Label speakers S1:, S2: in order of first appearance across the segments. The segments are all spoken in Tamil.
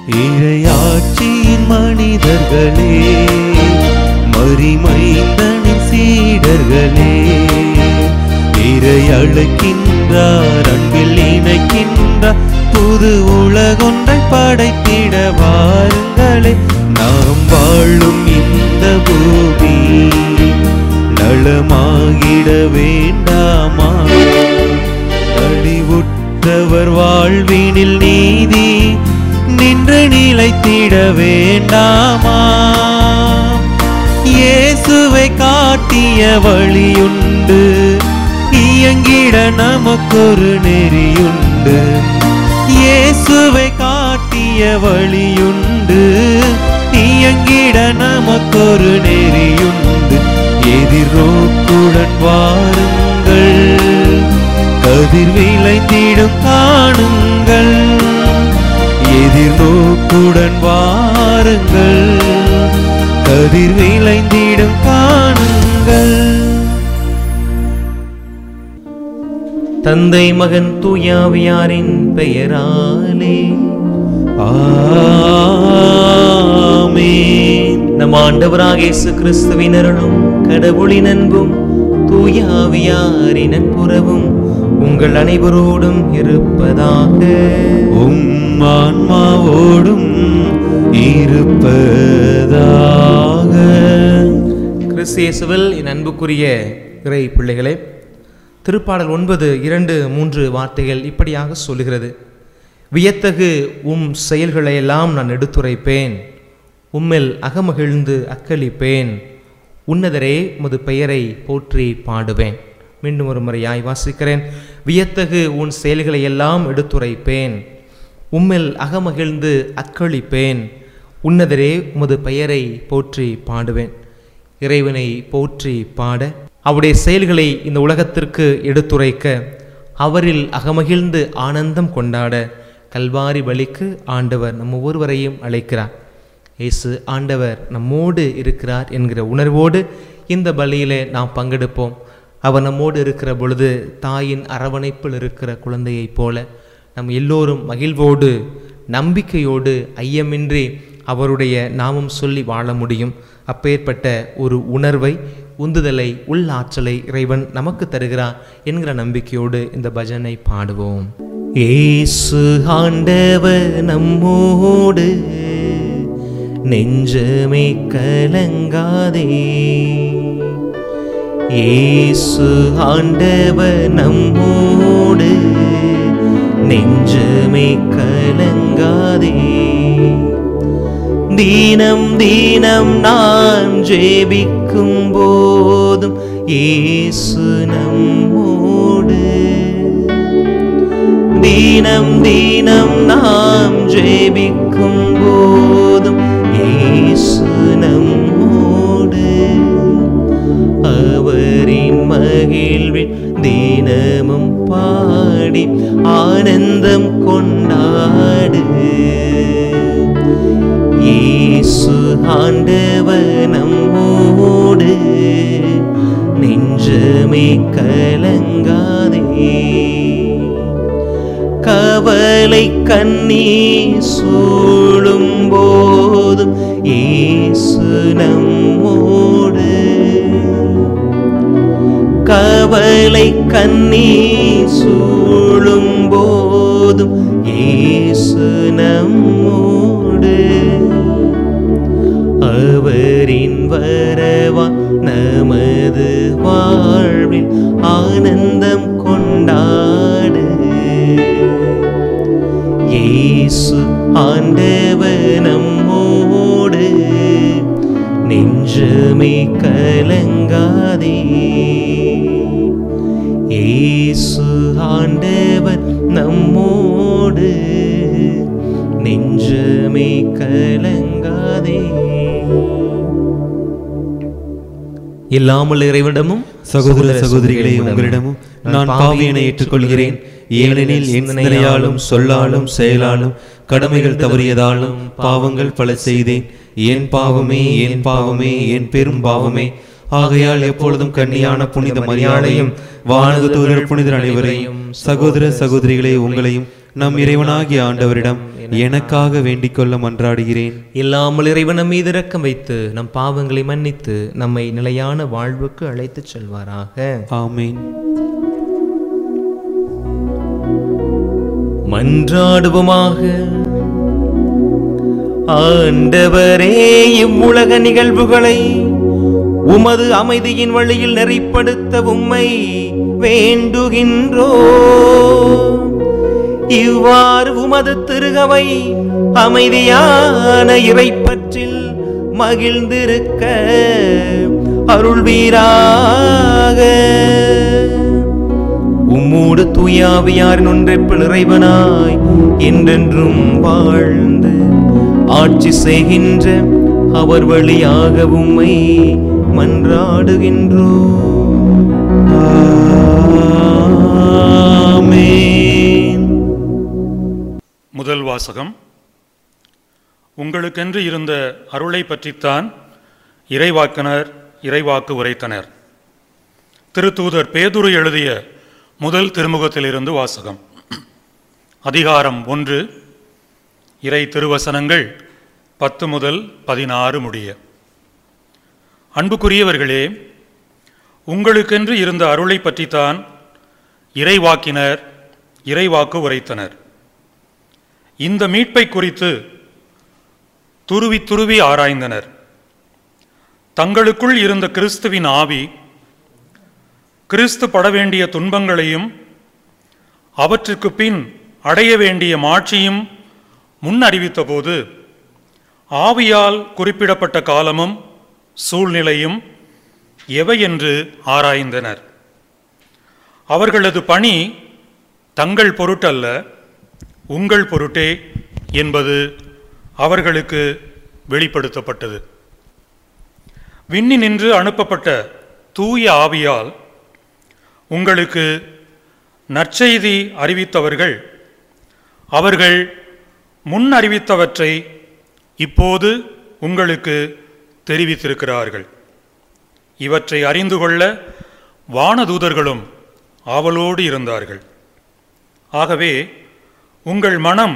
S1: இறையாட்சியின் மனிதர்களே மறிமைந்தனின் சீடர்களே இறை அழைக்கின்றார் அன்பில் இணைக்கின்றார் புது உலகொன்றை படைத்திட வாருங்களே நாம் வாழும் இந்த பூமி நலமாகிட வேண்டாமா அழிவுற்றவர் வாழ்வினில் நீதி நின்று நிலைத்திட வேண்டாமா இயேசுவை காட்டிய வழியுண்டு இயங்கிட நமக்கொரு நெறியுண்டு இயேசுவை காட்டிய வழியுண்டு இயங்கிட நமக்கொரு நெறியுண்டு எதிர்நோக்குடன் வாருங்கள் கதிர் விளைந்திடும் காணுங்கள் எதிர்நோக்குடன் வாருங்கள் கதிர் விளைந்திடும் காணுங்கள்
S2: தந்தை மகன் தூயாவியாரின் பெயராலே
S1: ஆமென்
S2: நம் ஆண்டவராக இயேசு கிறிஸ்துவின் அருளும் கடவுளின் அன்பும் தூயாவியாரின் நட்புறவும் உங்கள் அனைவரோடும் இருப்பதாக
S1: உம் ஆன்மாவோடும் இருப்பதாக
S2: கிறிஸ்து இயேசுவில் என் அன்புக்குரிய இறை பிள்ளைகளே திருப்பாடல் ஒன்பது இரண்டு மூன்று வார்த்தைகள் இப்படியாக சொல்லுகிறது வியத்தகு உம் செயல்களை எல்லாம் நான் எடுத்துரைப்பேன் உம்மில் அகமகிழ்ந்து அக்களிப்பேன் உன்னதரே உமது பெயரை போற்றி பாடுவேன் மீண்டும் ஒரு முறையாய் வாசிக்கிறேன் வியத்தகு உன் செயல்களை எல்லாம் எடுத்துரைப்பேன் உம்மில் அகமகிழ்ந்து அக்களிப்பேன் உன்னதரே உமது பெயரை போற்றி பாடுவேன் இறைவனை போற்றி பாட அவருடைய செயல்களை இந்த உலகத்திற்கு எடுத்துரைக்க அவரில் அகமகிழ்ந்து ஆனந்தம் கொண்டாட கல்வாரி பலிக்கு ஆண்டவர் நம் ஒவ்வொருவரையும் அழைக்கிறார் இயேசு ஆண்டவர் நம்மோடு இருக்கிறார் என்கிற உணர்வோடு இந்த பலியிலே நாம் பங்கெடுப்போம் அவர் நம்மோடு இருக்கிற பொழுது தாயின் அரவணைப்பில் இருக்கிற குழந்தையைப் போல நம் எல்லோரும் மகிழ்வோடு நம்பிக்கையோடு ஐயமின்றி அவருடைய நாமம் சொல்லி வாழ முடியும் அப்பேற்பட்ட ஒரு உணர்வை உந்துதலை உள்ளாற்றலை இறைவன் நமக்கு தருகிறார் என்கிற நம்பிக்கையோடு இந்த பஜனை பாடுவோம் ஏசு ஆண்டவர் நம்மோடு நெஞ்சமே கலங்காதே ஏசு ஆண்டவர் நம்மோடு நெஞ்சமே கலங்காதே தீனம் தீனம் நான் ஜெபிக்கும் போதும் இயேசு நம்மோடு தீனம் தீனம் நாம் ஜெபிக்கும் போதும் இயேசு நம்மோடு அவரின் மகிழ்வில் தினமும் பாடி ஆனந்தம் கொண்டாடு இயேசு ஆண்டவர் நம்மோடு நெஞ்சமே கலங்காதே கவலை கண்ணீ சூழும் போதும் இயேசு நம்மோடு கவலை கண்ணீ சூழும் போதும் இயேசு நம்மோடு அவரின் வரவா நமது வாழ்வில் ஆனந்தம் கொண்டாடு இயேசு ஆண்டவர் நம்மோடு நெஞ்சமே கலங்காதே இயேசு ஆண்டவர் நம்மோடு நெஞ்சமே கலங்காதே இல்லாமல் இறைவனிடமும்
S1: சகோதர சகோதரிகளே உங்களிடமும் நான் பாவியனை ஏற்றுக்கொள்கிறேன் ஏனெனில் என் சிந்தனையாலும் சொல்லாலும் செயலாலும் கடமைகள் தவறியதாலும் பாவங்கள் பல செய்தேன் என் பாவமே என் பாவமே என் பெரும் பாவமே ஆகையால் எப்பொழுதும் கன்னியான புனித மரியாதையும் வானக தூதர் புனிதர் அனைவரையும் சகோதர சகோதரிகளே உங்களையும் நம் இறைவனாகிய ஆண்டவரிடம் எனக்காக வேண்டிக் கொள்ள மன்றாடுகிறேன்
S2: இல்லாமல் இறைவன் நம் மீது இரக்கம் வைத்து நம் பாவங்களை மன்னித்து நம்மை நிலையான வாழ்வுக்கு அழைத்துச் செல்வாராக
S1: ஆமேன்
S2: மன்றாடுவோமாக ஆண்டவரே இவ்வுலக நிகழ்வுகளை உமது அமைதியின் வழியில் நெறிப்படுத்த உம்மை வேண்டுகின்றோ இவ்வாறு உமது திருகவை அமைதியான இறைப்பற்றில் மகிழ்ந்திருக்க அருள்வீராக உம்மோடு தூயாவியாரின் ஒன்றைப்பில் இறைவனாய் என்றென்றும் வாழ்ந்து ஆட்சி செய்கின்ற அவர் வழியாக உம்மை மன்றாடுகின்றோ
S1: ஆமென்.
S3: முதல் வாசகம் உங்களுக்கென்று இருந்த அருளை பற்றித்தான் இறைவாக்கினர் இறைவாக்கு உரைத்தனர் திருத்தூதர் பேதுரு எழுதிய முதல் திருமுகத்திலிருந்து வாசகம் அதிகாரம் ஒன்று இறை திருவசனங்கள் பத்து முதல் பதினாறு முடிய அன்புக்குரியவர்களே உங்களுக்கென்று இருந்த அருளை பற்றித்தான் இறைவாக்கினர் இறைவாக்கு உரைத்தனர் இந்த மீட்பை குறித்து துருவி துருவி ஆராய்ந்தனர் தங்களுக்குள் இருந்த கிறிஸ்துவின் ஆவி கிறிஸ்து பட வேண்டிய துன்பங்களையும் அவற்றுக்கு பின் அடைய வேண்டிய மாட்சியும் முன் அறிவித்தபோது ஆவியால் குறிப்பிடப்பட்ட காலமும் சூழ்நிலையும் எவை என்று ஆராய்ந்தனர் அவர்களது பணி தங்கள் பொருட்டல்ல உங்கள் பொருட்டே என்பது அவர்களுக்கு வெளிப்படுத்தப்பட்டது விண்ணி நின்று அனுப்பப்பட்ட தூய ஆவியால் உங்களுக்கு நற்செய்தி அறிவித்தவர்கள் அவர்கள் முன் அறிவித்தவற்றை இப்போது உங்களுக்கு தெரிவித்திருக்கிறார்கள் இவற்றை அறிந்து கொள்ள வானதூதர்களும் ஆவலோடு இருந்தார்கள் ஆகவே உங்கள் மனம்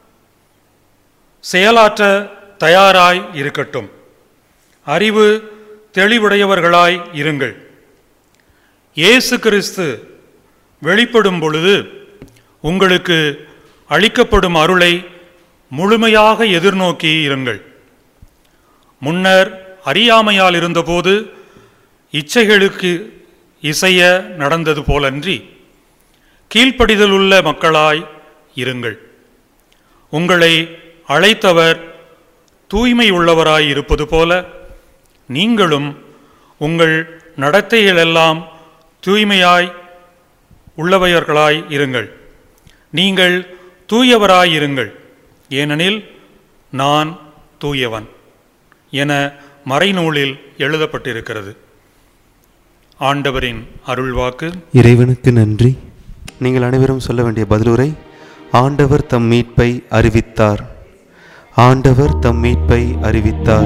S3: செயலாற்ற தயாராய் இருக்கட்டும் அறிவு தெளிவுடையவர்களாய் இருங்கள் இயேசு கிறிஸ்து வெளிப்படும் பொழுது உங்களுக்கு அளிக்கப்படும் அருளை முழுமையாக எதிர்நோக்கி இருங்கள் முன்னர் அறியாமையால் இருந்தபோது இச்சைகளுக்கு இசைய நடந்தது போலன்றி கீழ்ப்படிதலுள்ள மக்களாய் இருங்கள் உங்களை அழைத்தவர் தூய்மை உள்ளவராய் இருப்பது போல நீங்களும் உங்கள் நடத்தைகளெல்லாம் தூய்மையாய் உள்ளவையர்களாய் இருங்கள் நீங்கள் தூயவராய் இருங்கள் ஏனெனில் நான் தூயவன் என மறைநூலில் எழுதப்பட்டிருக்கிறது ஆண்டவரின் அருள்வாக்கு
S1: இறைவனுக்கு நன்றி நீங்கள் அனைவரும் சொல்ல வேண்டிய பதிலுரை ஆண்டவர் தம் மீட்பை அறிவித்தார் ஆண்டவர் தம் மீட்பை அறிவித்தார்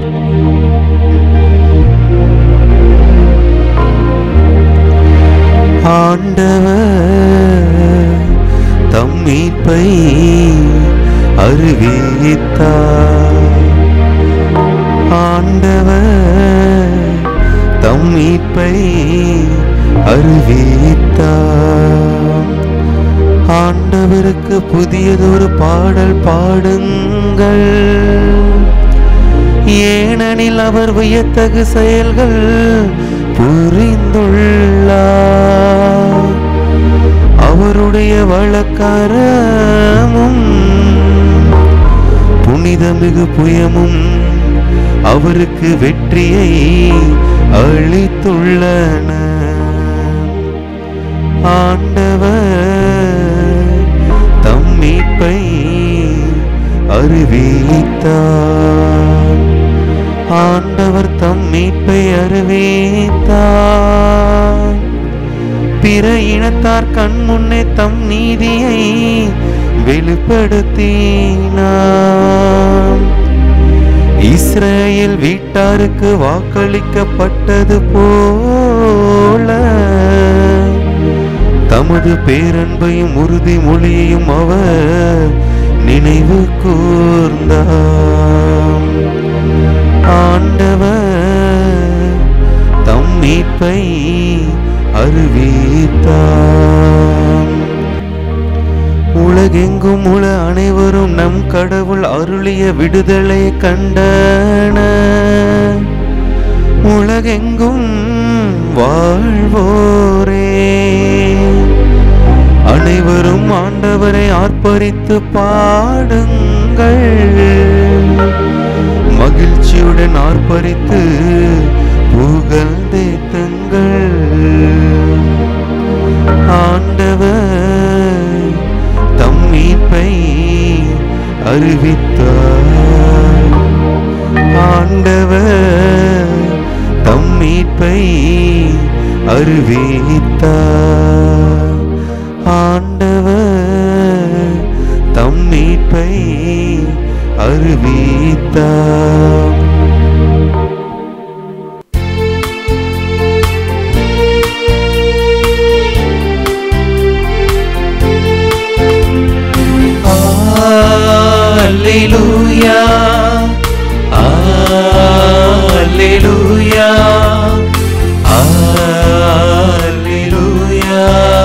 S1: ஆண்டவர் தம் மீட்பை அறிவித்தார் ஆண்டவர் தம் மீட்பை அறிவித்தார் ஆண்டவருக்கு புதியதொரு பாடல் பாடுங்கள் ஏனெனில் அவர் வியத்தகு செயல்கள் புரிந்துள்ளார் அவருடைய வழக்கரமும் புனிதமிகு புயமும் அவருக்கு வெற்றியை அளித்துள்ளன ஆண்டவர் தம் மீட்பை அறிவித்தார் ஆண்டவர் தம் மீட்பை அறிவித்தார் பிற இனத்தார் கண் முன்னே தம் நீதியை வெளிப்படுத்தினார் இஸ்ரேல் வீட்டாருக்கு வாக்களிக்கப்பட்டது போல தமது பேரன்பையும் உறுதி மொழியையும் அவர் நினைவு கூர்ந்தார் ஆண்டவர் தம் மீட்பை அறிவித்தார் உலகெங்கும் உள்ள அனைவரும் நம் கடவுள் அருளிய விடுதலை கண்டன உலகெங்கும் வாழ்வோரே அனைவரும் ஆண்டவரை ஆர்ப்பரித்து பாடுங்கள் மகிழ்ச்சியுடன் ஆர்ப்பரித்து புகழ்ந்தேத்துங்கள் ஆண்டவர் தம் மீட்பை அறிவித்தார் ஆண்டவர் தம் மீட்பை அறிவித்தார் ஆண்டவர் தம் மீட்பை அறிவித்தார் Alleluia. Alleluia. Alleluia.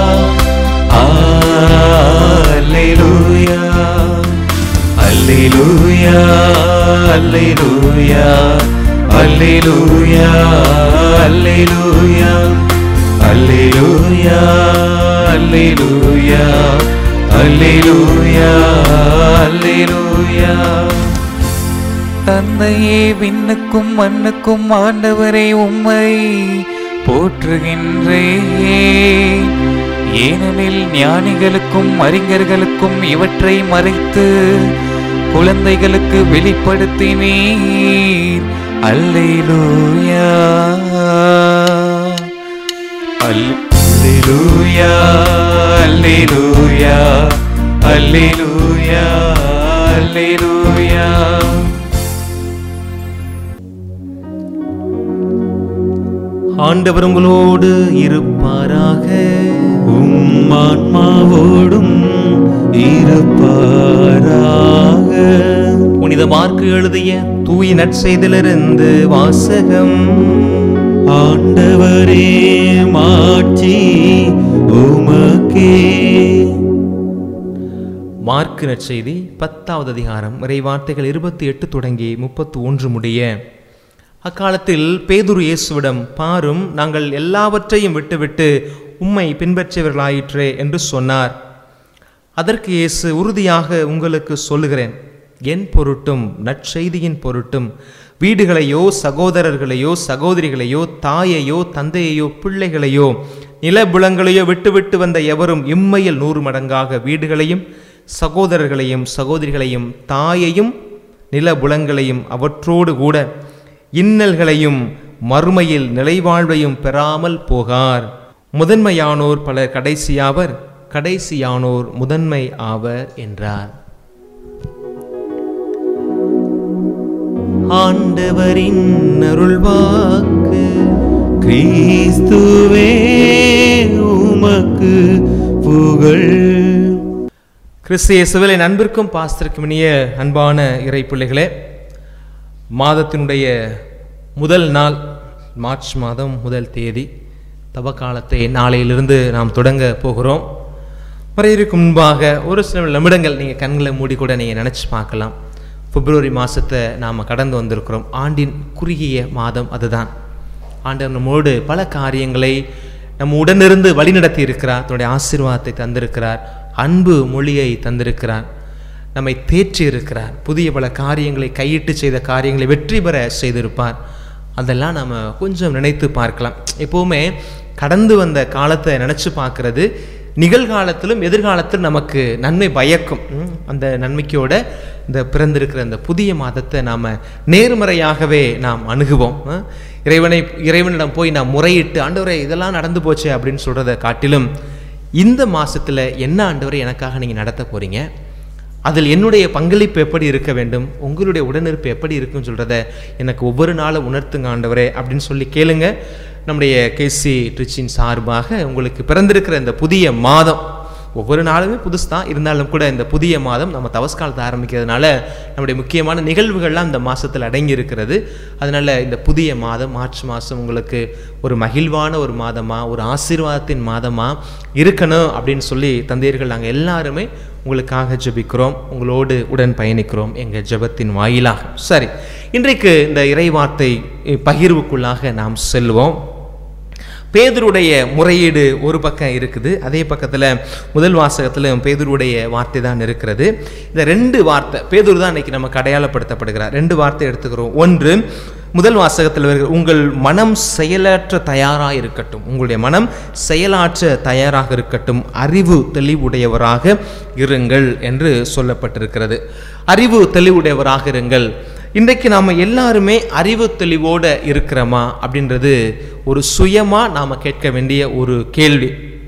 S1: Alleluia. Alleluia. Alleluia. Alleluia. Alleluia. Alleluia. Alleluia. Alleluia. Alleluia.
S4: தந்தையே விண்ணுக்கும் மண்ணுக்கும் ஆண்டவரே உம்மை போற்றுகின்றேன் ஏனெனில் ஞானிகளுக்கும் அறிஞர்களுக்கும் இவற்றை மறைத்து குழந்தைகளுக்கு வெளிப்படுத்தினீர் அல்லேலூயா
S1: Alleluia, Alleluia, Alleluia, Alleluia.
S2: ஆண்டவர் உங்களோடு இருப்பாராக
S1: உம் ஆன்மாவோடும் இருப்பாராக
S2: புனித மார்க்கு எழுதிய தூய நற்செய்திலிருந்து வாசகம்
S1: ஆண்டவரே மாட்சி உமக்கே
S2: மார்க்கு நற்செய்தி பத்தாவது அதிகாரம் இறைவார்த்தைகள் இருபத்தி எட்டு தொடங்கி முப்பத்து ஒன்று முடிய அக்காலத்தில் பேதுரு இயேசுவிடம் பாரும் நாங்கள் எல்லாவற்றையும் விட்டுவிட்டு உம்மை பின்பற்றியவர்களாயிற்றே என்று சொன்னார் அதற்கு இயேசு உறுதியாக உங்களுக்கு சொல்லுகிறேன் என் பொருட்டும் நற்செய்தியின் பொருட்டும் வீடுகளையோ சகோதரர்களையோ சகோதரிகளையோ தாயையோ தந்தையையோ பிள்ளைகளையோ நிலபுலங்களையோ விட்டுவிட்டு வந்த எவரும் இம்மையில் நூறு மடங்காக வீடுகளையும் சகோதரர்களையும் சகோதரிகளையும் தாயையும் நிலபுலங்களையும் அவற்றோடு கூட இன்னல்களையும் மறுமையில் நிலைவாழ்வையும் பெறாமல் போகார் முதன்மையானோர் பலர் கடைசியாவர் கடைசியானோர் முதன்மை ஆவர் என்றார் ஆண்டவரின் அருள்வாக்கு
S1: கிறிஸ்துவே உமக்கு புகழ்
S2: கிறிஸ்து இயேசுவில் என் அன்பிற்கும் பாஸ்தருக்கும் இனிய அன்பான இறை பிள்ளைகளே மாதத்தினுடைய முதல் நாள் மார்ச் மாதம் முதல் தேதி தவக்காலத்தை நாளையிலிருந்து நாம் தொடங்க போகிறோம் வரையறுக்கு முன்பாக ஒரு சில நிமிடங்கள் நீங்கள் கண்களை மூடி கூட நீங்கள் நினச்சி பார்க்கலாம் பிப்ரவரி மாதத்தை நாம் கடந்து வந்திருக்கிறோம் ஆண்டின் குறுகிய மாதம் அதுதான் ஆண்டவர் நம்மோடு பல காரியங்களை நம்ம உடனிருந்து வழிநடத்தி இருக்கிறார் தன்னுடைய ஆசீர்வாதத்தை தந்திருக்கிறார் அன்பு மொழியை தந்திருக்கிறார் நம்மை தேற்றி இருக்கிறார் புதிய பல காரியங்களை கையிட்டு செய்த காரியங்களை வெற்றி பெற செய்திருப்பார் அதெல்லாம் நம்ம கொஞ்சம் நினைத்து பார்க்கலாம் எப்போவுமே கடந்து வந்த காலத்தை நினச்சி பார்க்கறது நிகழ்காலத்திலும் எதிர்காலத்திலும் நமக்கு நன்மை பயக்கும் ம், அந்த நன்மைக்கோட இந்த பிறந்திருக்கிற இந்த புதிய மாதத்தை நாம் நேர்மறையாகவே நாம் அணுகுவோம் ஆ? இறைவனை இறைவனிடம் போய் நாம் முறையிட்டு ஆண்டவரே இதெல்லாம் நடந்து போச்சு அப்படின்னு சொல்கிறத காட்டிலும் இந்த மாசத்துல என்ன ஆண்டவரை எனக்காக நீங்கள் நடத்த போறீங்க அதில் என்னுடைய பங்களிப்பு எப்படி இருக்க வேண்டும் உங்களுடைய உடனிருப்பு எப்படி இருக்குன்னு சொல்கிறத எனக்கு ஒவ்வொரு நாளும் உணர்த்துங்க ஆண்டவரே அப்படின்னு சொல்லி கேளுங்க நம்முடைய கேசி ட்ரிச்சின் சார்பாக உங்களுக்கு பிறந்திருக்கிற இந்த புதிய மாதம் ஒவ்வொரு நாளுமே புதுசு தான் இருந்தாலும் கூட இந்த புதிய மாதம் நம்ம தவஸ்காலத்தை ஆரம்பிக்கிறதுனால நம்முடைய முக்கியமான நிகழ்வுகள்லாம் இந்த மாதத்தில் அடங்கி இருக்கிறது அதனால இந்த புதிய மாதம் மார்ச் மாதம் உங்களுக்கு ஒரு மகிழ்வான ஒரு மாதமாக ஒரு ஆசீர்வாதத்தின் மாதமாக இருக்கணும் அப்படின்னு சொல்லி தந்தையர்கள் நாங்கள் எல்லாருமே உங்களுக்காக ஜெபிக்கிறோம் உங்களோடு உடன் பயணிக்கிறோம் எங்கள் ஜெபத்தின் வாயிலாக சரி இன்றைக்கு இந்த இறைவார்த்தை பகிர்வுக்குள்ளாக நாம் செல்வோம் பேதுருடைய முறையீடு ஒரு பக்கம் இருக்குது அதே பக்கத்தில் முதல் வாசகத்தில் பேதுருடைய வார்த்தை தான் இருக்கிறது இந்த ரெண்டு வார்த்தை பேதுரு தான் இன்னைக்கு நமக்கு அடையாளப்படுத்தப்படுகிறார் ரெண்டு வார்த்தை எடுத்துக்கிறோம் ஒன்று முதல் வாசகத்தில் வருகிற உங்கள் மனம் செயலாற்ற தயாராக இருக்கட்டும் உங்களுடைய மனம் செயலாற்ற தயாராக இருக்கட்டும் அறிவு தெளிவுடையவராக இருங்கள் என்று சொல்லப்பட்டிருக்கிறது அறிவு தெளிவுடையவராக இருங்கள் இன்றைக்கு நாம் எல்லாருமே அறிவு தெளிவோடு இருக்கிறோமா அப்படின்றது ஒரு சுயமாக நாம் கேட்க வேண்டிய ஒரு கேள்வி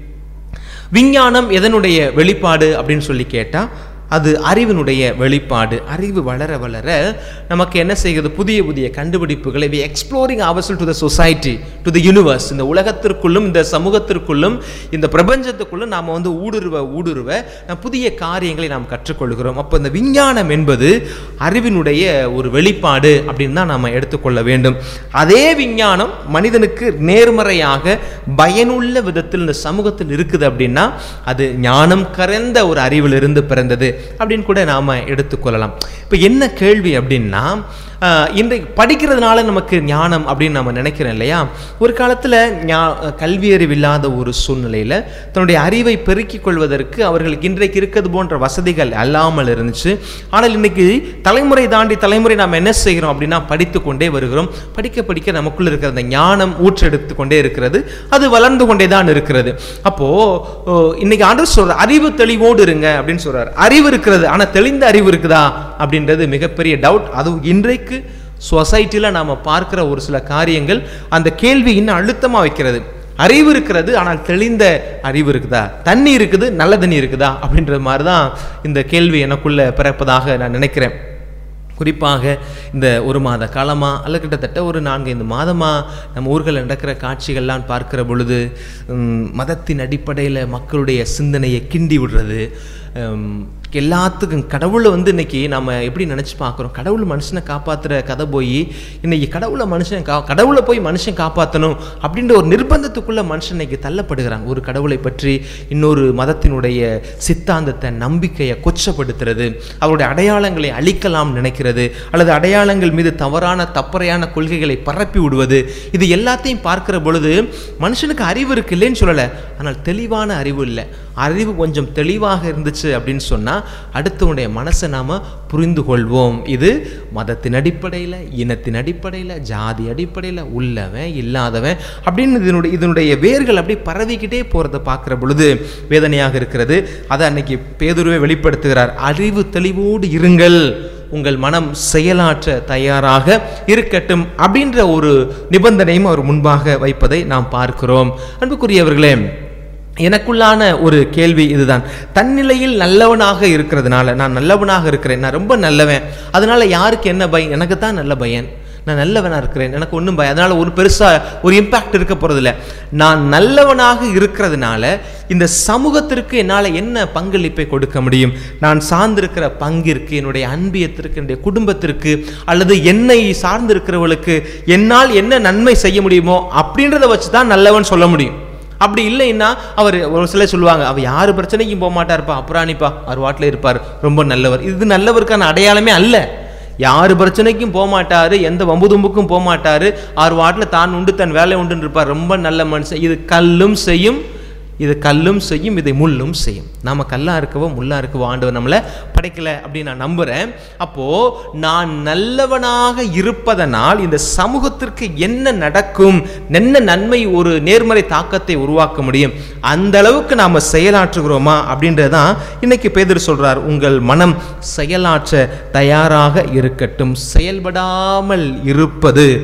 S2: விஞ்ஞானம் எதனுடைய வெளிப்பாடு அப்படின்னு சொல்லி கேட்டால் அது அறிவினுடைய வெளிப்பாடு அறிவு வளர வளர நமக்கு என்ன செய்கிறது புதிய புதிய கண்டுபிடிப்புகளை we exploring ourselves to the society to the universe இந்த உலகத்திற்குள்ளும் இந்த சமூகத்திற்குள்ளும் இந்த பிரபஞ்சத்துக்குள்ளும் நாம் வந்து ஊடுருவ ஊடுருவ நாம் புதிய காரியங்களை நாம் கற்றுக்கொள்கிறோம் அப்போ இந்த விஞ்ஞானம் என்பது அறிவினுடைய ஒரு வெளிப்பாடு அப்படின்னு தான் நாம் எடுத்துக்கொள்ள வேண்டும் அதே விஞ்ஞானம் மனிதனுக்கு நேர்மறையாக பயனுள்ள விதத்தில் இந்த சமூகத்தில் இருக்குது அப்படின்னா அது ஞானம் கறந்த ஒரு அறிவிலிருந்து பிறந்தது அப்படின்னு கூட நாம் எடுத்துக்கொள்ளலாம் இப்போ என்ன கேள்வி அப்படின்னா ஆஹ், இன்றைக்கு படிக்கிறதுனால நமக்கு ஞானம் அப்படின்னு நம்ம நினைக்கிறோம் இல்லையா ஒரு காலத்தில் ஞா கல்வி அறிவு இல்லாத ஒரு சூழ்நிலையில் தன்னுடைய அறிவை பெருக்கிக் கொள்வதற்கு அவர்களுக்கு இன்றைக்கு இருக்கிறது போன்ற வசதிகள் அல்லாமல் இருந்துச்சு ஆனால் இன்னைக்கு தலைமுறை தாண்டி தலைமுறை நாம் என்ன செய்கிறோம் அப்படின்னா படித்து கொண்டே வருகிறோம் படிக்க படிக்க நமக்குள்ள இருக்கிற அந்த ஞானம் ஊற்றெடுத்து கொண்டே இருக்கிறது அது வளர்ந்து கொண்டே தான் இருக்கிறது அப்போ ஓ, இன்னைக்கு ஆண்டவர் சொல்ற அறிவு தெளிவோடு இருங்க அப்படின்னு சொல்றாரு அறிவு இருக்கிறது ஆனா தெளிந்த அறிவு இருக்குதா அப்படின்றது மிகப்பெரிய டவுட் அது இன்றைக்கு சொசைட்டியில் நாம் பார்க்கிற ஒரு சில காரியங்கள் அந்த கேள்வி இன்னும் அழுத்தமா வைக்கிறது அறிவு இருக்கிறது ஆனால் தெளிந்த அறிவு இருக்குதா தண்ணி இருக்குது நல்ல தண்ணி இருக்குதா அப்படின்ற மாதிரி தான் இந்த கேள்வி எனக்குள்ள பிறப்பதாக நான் நினைக்கிறேன் குறிப்பாக இந்த ஒரு மாத காலமாக அல்ல கிட்டத்தட்ட ஒரு நான்கு ஐந்து மாதமாக நம்ம ஊர்களில் நடக்கிற காட்சிகள்லாம் பார்க்கிற பொழுது ம், மதத்தின் அடிப்படையில் மக்களுடைய சிந்தனையை கிண்டி விடுறது ம், எல்லாத்துக்கும் கடவுளை வந்து இன்னைக்கு நம்ம எப்படி நினச்சி பார்க்குறோம் கடவுள் மனுஷனை காப்பாற்றுற கதை போய் இன்னைக்கு கடவுளை மனுஷன் கா கடவுளை போய் மனுஷன் காப்பாற்றணும் அப்படின்ற ஒரு நிர்பந்தத்துக்குள்ள மனுஷன் இன்னைக்கு தள்ளப்படுகிறான் ஒரு கடவுளை பற்றி இன்னொரு மதத்தினுடைய சித்தாந்தத்தை நம்பிக்கையை கொச்சப்படுத்துறது அவருடைய அடையாளங்களை அழிக்கலாம் நினைக்கிறது அல்லது அடையாளங்கள் மீது தவறான தப்பறையான கொள்கைகளை பரப்பி விடுவது இது எல்லாத்தையும் பார்க்கிற பொழுது மனுஷனுக்கு அறிவு இருக்கு இல்லைன்னு சொல்லலை ஆனால் தெளிவான அறிவு இல்லை அறிவு கொஞ்சம் தெளிவாக இருந்துச்சு அப்படின்னு சொன்னால் அடுத்தவனுடைய மனசை நாம் புரிந்து கொள்வோம் இது மதத்தின் அடிப்படையில் இனத்தின் அடிப்படையில் ஜாதி அடிப்படையில் உள்ளவன் இல்லாதவன் அப்படின்னு இதனுடைய இதனுடைய வேர்கள் அப்படி பரவிக்கிட்டே போகிறத பார்க்குற பொழுது வேதனையாக இருக்கிறது அதை அன்னைக்கு பேதுருவே வெளிப்படுத்துகிறார் அறிவு தெளிவோடு இருங்கள் உங்கள் மனம் செயலாற்ற தயாராக இருக்கட்டும் அப்படின்ற ஒரு நிபந்தனையும் அவர் முன்பாக வைப்பதை நாம் பார்க்கிறோம் அன்புக்குரியவர்களே எனக்குள்ளான ஒரு கேள்வி இதுதான் தன்னிலையில் நல்லவனாக இருக்கிறதுனால நான் நல்லவனாக இருக்கிறேன் நான் ரொம்ப நல்லவன் அதனால யாருக்கு என்ன பயம் எனக்கு தான் நல்ல பயம் நான் நல்லவனாக இருக்கிறேன் எனக்கு ஒன்றும் பயம் அதனால் ஒரு பெருசாக ஒரு இம்பேக்ட் இருக்க போகிறதில்ல நான் நல்லவனாக இருக்கிறதுனால இந்த சமூகத்திற்கு என்னால் என்ன பங்களிப்பை கொடுக்க முடியும் நான் சார்ந்திருக்கிற பங்கிற்கு என்னுடைய அன்பியத்திற்கு என்னுடைய குடும்பத்திற்கு அல்லது என்னை சார்ந்திருக்கிறவர்களுக்கு என்னால் என்ன நன்மை செய்ய முடியுமோ அப்படின்றத வச்சு தான் நல்லவன் சொல்ல முடியும் அப்படி இல்லைன்னா அவர் ஒரு சிலர் சொல்லுவாங்க அவர் யார் பிரச்சனைக்கும் போக மாட்டார்ப்பா அப்புறாணிப்பா அவர் வாட்டில் இருப்பார் ரொம்ப நல்லவர் இது நல்லவருக்கான அடையாளமே அல்ல யார் பிரச்சனைக்கும் போக மாட்டாரு எந்த வம்பு தும்புக்கும் போக மாட்டாரு அவர் வாட்டில் தான் உண்டு தன் வேலை உண்டுன்னு இருப்பார் ரொம்ப நல்ல மனுஷன் இது கல்லும் செய்யும் இது கல்லும் செய்யும் இதை முள்ளும் செய்யும் நாம கல்லா இருக்கவோ முள்ளா இருக்கவோ ஆண்டவர் நம்மளை படைக்கல அப்படின்னு நான் நம்புறேன் அப்போ நான் நல்லவனாக இருப்பதனால் இந்த சமூகத்திற்கு என்ன நடக்கும் என்ன நன்மை ஒரு நேர்மறை தாக்கத்தை உருவாக்க முடியும் அந்த அளவுக்கு நாம செயலாற்றுகிறோமா அப்படின்றதான் இன்னைக்கு பேதர் சொல்றார் உங்கள் மனம் செயலாற்ற தயாராக இருக்கட்டும் செயல்படாமல் இருப்பது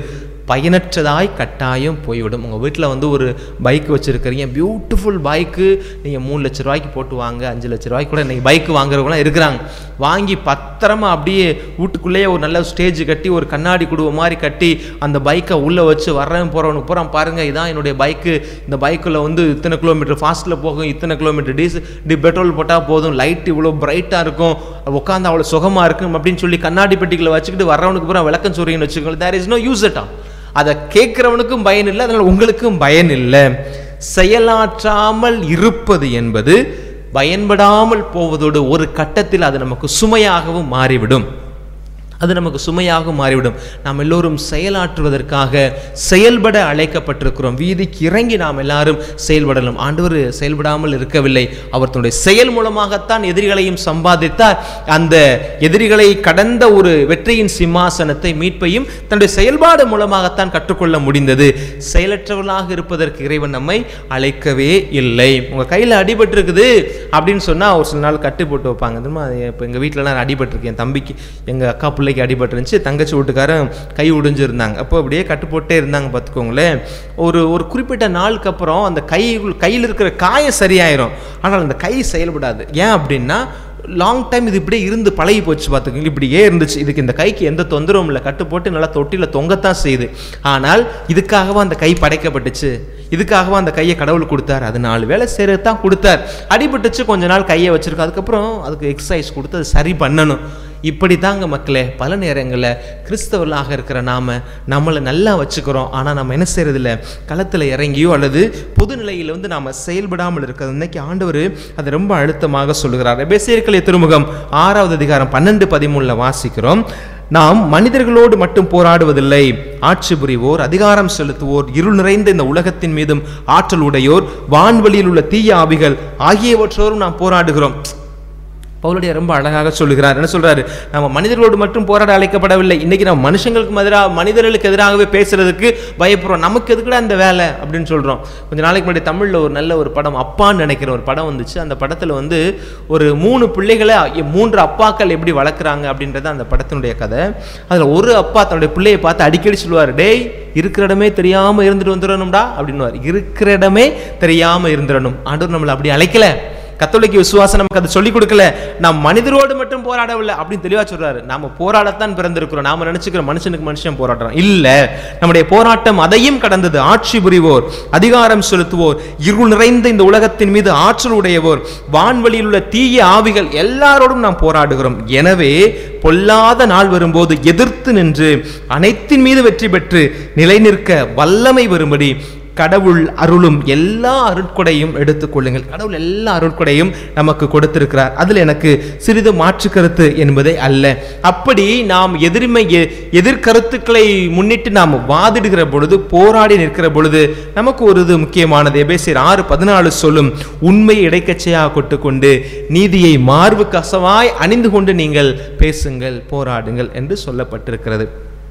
S2: பயனற்றதாய் கட்டாயம் போய்விடும் உங்கள் வீட்டில் வந்து ஒரு பைக் வச்சுருக்கிறீங்க பியூட்டிஃபுல் பைக்கு நீங்கள் மூணு லட்ச ரூபாய்க்கு போட்டு வாங்க அஞ்சு லட்ச ரூபாய்க்கு கூட இன்றைக்கி பைக்கு வாங்குறவங்களாம் இருக்கிறாங்க வாங்கி பத்திரமா அப்படியே வீட்டுக்குள்ளேயே ஒரு நல்ல ஸ்டேஜ் கட்டி ஒரு கண்ணாடி குடுவை மாதிரி கட்டி அந்த பைக்கை உள்ளே வச்சு வர்றவன் போகிறவனுக்கு பூரா பாருங்கள் இதான் என்னுடைய பைக்கு இந்த பைக்கில் வந்து இத்தனை கிலோமீட்டர் ஃபாஸ்ட்டில் போகும் இத்தனை கிலோமீட்டர் டீசல் டி பெட்ரோல் போட்டால் போதும் லைட் இவ்வளோ பிரைட்டாக இருக்கும் உட்காந்து அவ்வளோ சுகமாக இருக்கும் அப்படின்னு சொல்லி கண்ணாடி பெட்டிகளை வச்சுக்கிட்டு வர்றவனுக்கு பூரா விளக்கம் சொல்றீங்கன்னு வச்சுக்கோங்க there is no use at அதை கேட்குறவனுக்கும் பயன் இல்லை அதனால் உங்களுக்கும் பயன் இல்லை செயலாற்றாமல் இருப்பது என்பது பயன்படாமல் போவதோடு ஒரு கட்டத்தில் அது நமக்கு சுமையாகவும் மாறிவிடும் அது நமக்கு சுமையாக மாறிவிடும் நாம் எல்லோரும் செயலாற்றுவதற்காக செயல்பட அழைக்கப்பட்டிருக்கிறோம் வீதிக்கு இறங்கி நாம் எல்லாரும் செயல்படலாம் ஆண்டவர் செயல்படாமல் இருக்கவில்லை அவர் தன்னுடைய செயல் மூலமாகத்தான் எதிரிகளையும் சம்பாதித்தார் அந்த எதிரிகளை கடந்த ஒரு வெற்றியின் சிம்மாசனத்தை மீட்பையும் தன்னுடைய செயல்பாடு மூலமாகத்தான் கற்றுக்கொள்ள முடிந்தது செயலற்றவர்களாக இருப்பதற்கு இறைவன் நம்மை அழைக்கவே இல்லை உங்க கையில் அடிபட்டிருக்குது அப்படின்னு சொன்னா ஒரு சில நாள் கட்டு போட்டு வைப்பாங்க தெரியுமா இப்போ எங்கள் வீட்டிலலாம் அடிபட்டிருக்கு என் தம்பிக்கு எங்கள் அக்கா பிள்ளைக்கு அடிபட்டுருந்துச்சு தங்கச்சி வீட்டுக்காரன் கை ஒடிஞ்சிருந்தாங்க அப்போ அப்படியே கட்டு போட்டே இருந்தாங்க பார்த்துக்கோங்களேன் ஒரு ஒரு குறிப்பிட்ட நாளுக்கு அப்புறம் அந்த கை கையில் இருக்கிற காயம் சரியாயிரும் ஆனால் அந்த கை செயல்படாது ஏன் அப்படின்னா லாங் டைம் இது இப்படியே இருந்து பழகி போச்சு பார்த்துக்கோங்க இப்படியே இருந்துச்சு இதுக்கு இந்த கைக்கு எந்த தொந்தரவும் இல்லை கட்டு போட்டு நல்லா தொட்டியில் தொங்கத்தான் செய்யுது ஆனால் இதுக்காகவா அந்த கை படைக்கப்பட்டுச்சு இதுக்காகவா அந்த கையை கடவுள் கொடுத்தார் அது நாலு வேலை செய்கிறது தான் கொடுத்தார் அடிபட்டுச்சு கொஞ்ச நாள் கையை வச்சிருக்கோம் அதுக்கப்புறம் அதுக்கு எக்ஸசைஸ் கொடுத்து அது சரி பண்ணணும் இப்படி தாங்க மக்களே பல நேரங்களில் கிறிஸ்தவர்களாக இருக்கிற நாம நம்மளை நல்லா வச்சுக்கிறோம் ஆனால் நம்ம என்ன செய்யறதில்ல களத்தில் இறங்கியோ அல்லது பொது நிலையில் வந்து நாம் செயல்படாமல் இருக்கிறது இன்னைக்கு ஆண்டவர் அதை ரொம்ப அழுத்தமாக சொல்லுகிறார் எபேசியர்களை திருமுகம் ஆறாவது அதிகாரம் பன்னெண்டு பதிமூணில் வாசிக்கிறோம் நாம் மனிதர்களோடு மட்டும் போராடுவதில்லை ஆட்சி புரிவோர் அதிகாரம் செலுத்துவோர் இருள் நிறைந்த இந்த உலகத்தின் மீதும் ஆற்றல் உடையோர் வான்வெளியில் உள்ள தீய ஆவிகள் ஆகியவற்றோரும் நாம் போராடுகிறோம் பவுலுடைய ரொம்ப அழகாக சொல்லுகிறார் என்ன சொல்றாரு நம்ம மனிதர்களோடு மட்டும் போராட அழைக்கப்படவில்லை இன்னைக்கு நம்ம மனுஷங்களுக்கு எதிராக மனிதர்களுக்கு எதிராகவே பேசுறதுக்கு பயப்படுறோம் நமக்கு எதுக்குடா இந்த வேலை அப்படின்னு சொல்றோம் கொஞ்ச நாளைக்கு முன்னாடி தமிழ்ல ஒரு நல்ல ஒரு படம் அப்பான்னு நினைக்கிற ஒரு படம் வந்துச்சு அந்த படத்துல வந்து ஒரு மூணு பிள்ளைகளை மூன்று அப்பாக்கள் எப்படி வளர்க்குறாங்க அப்படின்றது அந்த படத்தினுடைய கதை அதுல ஒரு அப்பா தன்னுடைய பிள்ளையை பார்த்து அடிக்கடி சொல்லுவார் டேய் இருக்கிற இடமே தெரியாம இருந்துட்டு வந்துடணும்டா அப்படின்னு இருக்கிற இடமே தெரியாம இருந்துடணும் ஆண்டவர் நம்மளை அப்படி அழைக்கல கத்தோலிக்க விசுவாசம் நமக்கு அதை சொல்லிக் கொடுக்கல நாம் மனிதரோடு மட்டும் போராடவில்லை அப்படின்னு தெளிவா சொல்றாரு நாம போராடத்தான் பிறந்திருக்கிறோம் நாம நினைச்சுக்கிற மனுஷனுக்கு மனுஷன் போராடுறோம் இல்ல நம்முடைய போராட்டம் அதையும் கடந்தது ஆட்சி புரிவோர் அதிகாரம் செலுத்துவோர் இருள் நிறைந்த இந்த உலகத்தின் மீது ஆற்றல் உடையவோர் வான்வெளியில் உள்ள தீய ஆவிகள் எல்லாரோடும் நாம் போராடுகிறோம் எனவே பொல்லாத நாள் வரும்போது எதிர்த்து நின்று அனைத்தின் மீது வெற்றி பெற்று நிலை நிற்க வல்லமை வரும்படி கடவுள் அருளும் எல்லா அருட்கொடையும் எடுத்துக்கொள்ளுங்கள் கடவுள் எல்லா அருட்கொடையும் நமக்கு கொடுத்திருக்கிறார் அதில் எனக்கு சிறிது மாற்று கருத்து என்பதை அல்ல அப்படி நாம் எதிர்மை எ- எதிர்கருத்துக்களை முன்னிட்டு நாம் வாதிடுகிற பொழுது போராடி நிற்கிற பொழுது நமக்கு ஒரு இது முக்கியமானது எபேசியர் ஆறு பதினாலு சொல்லும் உண்மையை இடைக்கச்சையாக கொட்டுக்கொண்டு நீதியை மார்பு கசவாய் அணிந்து கொண்டு நீங்கள் பேசுங்கள் போராடுங்கள் என்று சொல்லப்பட்டிருக்கிறது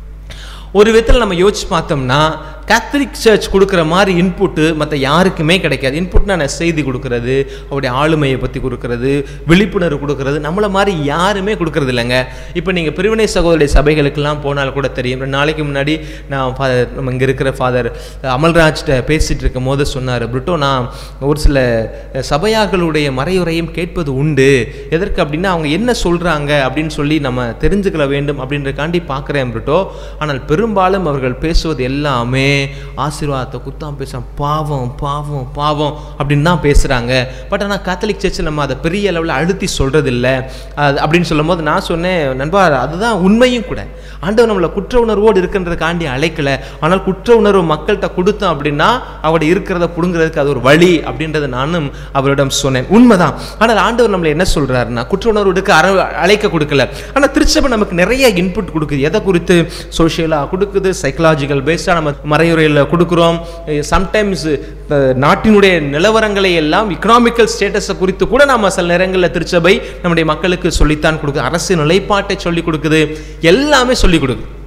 S2: ஒரு விதத்தில் நம்ம யோசிச்சு பார்த்தோம்னா கேத்தலிக் சர்ச் கொடுக்குற மாதிரி இன்புட்டு மற்ற யாருக்குமே கிடைக்காது இன்புட்னா நான் செய்தி கொடுக்கறது அவருடைய ஆளுமையை பற்றி கொடுக்கறது விழிப்புணர்வு கொடுக்கறது நம்மளை மாதிரி யாருமே கொடுக்கறது இல்லைங்க இப்போ நீங்கள் பிரிவினை சகோதரி சபைகளுக்கெல்லாம் போனால் கூட தெரியும் ரெண்டு நாளைக்கு முன்னாடி நான் father- நம்ம இங்கே இருக்கிற ஃபாதர் அமல்ராஜ்கிட்ட பேசிகிட்டு இருக்கும் போது சொன்னார் பிரிட்டோ நான் ஒரு சில சபையார்களுடைய மறையுறையும் கேட்பது உண்டு எதற்கு அப்படின்னா அவங்க என்ன சொல்கிறாங்க அப்படின்னு சொல்லி நம்ம தெரிஞ்சுக்கல வேண்டும் அப்படின்றக்காண்டி பார்க்குறேன் பிரிட்டோ ஆனால் பெரும்பாலும் அவர்கள் பேசுவது எல்லாமே ஆசீர்வாதத்தை குத்தாம் பேச பாவம் பாவம் பாவம் அப்படின்னு தான் பேசுகிறாங்க பட் ஆனால் காத்தலிக் சர்ச்சில் நம்ம அதை பெரிய அளவில் அழுத்தி சொல்கிறதில்ல அப்படின்னு சொல்லும்போது நான் சொன்னேன் நண்பா அதுதான் உண்மையும் கூட ஆண்டவர் நம்மளை குற்ற உணர்வோடு இருக்கின்றதுக்காண்டி அழைக்கல ஆனால் குற்ற உணர்வு மக்கள்கிட்ட கொடுத்தோம் அப்படின்னா அவட இருக்கிறத புடுங்கிறதுக்கு அது ஒரு வழி அப்படின்றத நானும் அவரிடம் சொன்னேன் உண்மைதான் ஆனால் ஆண்டவர் நம்மளை என்ன சொல்றாருன்னா குற்ற உணர்வு எடுக்க அற அழைக்க கொடுக்கல ஆனால் திருச்சபை நமக்கு நிறைய இன்புட் கொடுக்குது எதை குறித்து சோஷியலாக கொடுக்குது சைக்கலாஜிக்கல் பேஸ்டாக நம்ம மறையுறையில் கொடுக்குறோம் சம்டைம்ஸ் நாட்டினுடைய நிலவரங்களை எல்லாம் இக்கனாமிக்கல் ஸ்டேட்டஸை குறித்து கூட நாம சில நேரங்களில் திருச்சபை நம்முடைய மக்களுக்கு சொல்லித்தான் கொடுக்குது அரசு நிலைப்பாட்டை சொல்லி கொடுக்குது எல்லாமே சொல்லி கொடுக்குது